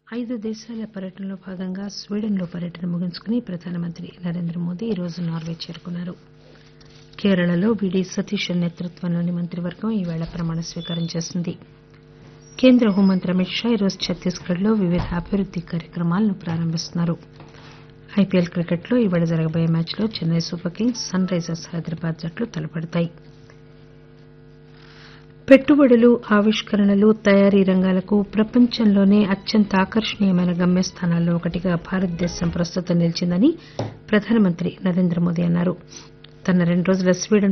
ఐదు దేశాల పర్యటనలో భాగంగా స్వీడన్లో పర్యటన ముగించుకుని ప్రధానమంత్రి నరేంద్ర మోదీ ఈరోజు నార్వే చేరుకున్నారు కేరళలో వీడీ సతీశన్ నేతృత్వంలోని మంత్రివర్గం ఈరోజు ప్రమాణ స్వీకారం చేసింది కేంద్ర హోంమంత్రి అమిత్ షా ఈరోజు ఛత్తీస్గఢ్ లో వివిధ అభివృద్ది కార్యక్రమాలను ప్రారంభిస్తున్నారు ఐపీఎల్ క్రికెట్లో ఈరోజు జరగబోయే మ్యాచ్లో Chennai super kings Sunrisers Hyderabad జట్లు తలపడతాయి పెట్టుబడులు ఆవిష్కరణలు తయారీ రంగాలకు ప్రపంచంలోనే అత్యంత ఆకర్షణీయమైన గమ్యస్థానాల్లో ఒకటిగా భారతదేశం ప్రస్తుతం నిలిచిందని ప్రధానమంత్రి నరేంద్ర మోదీ అన్నారు తన రెండు రోజుల స్వీడన్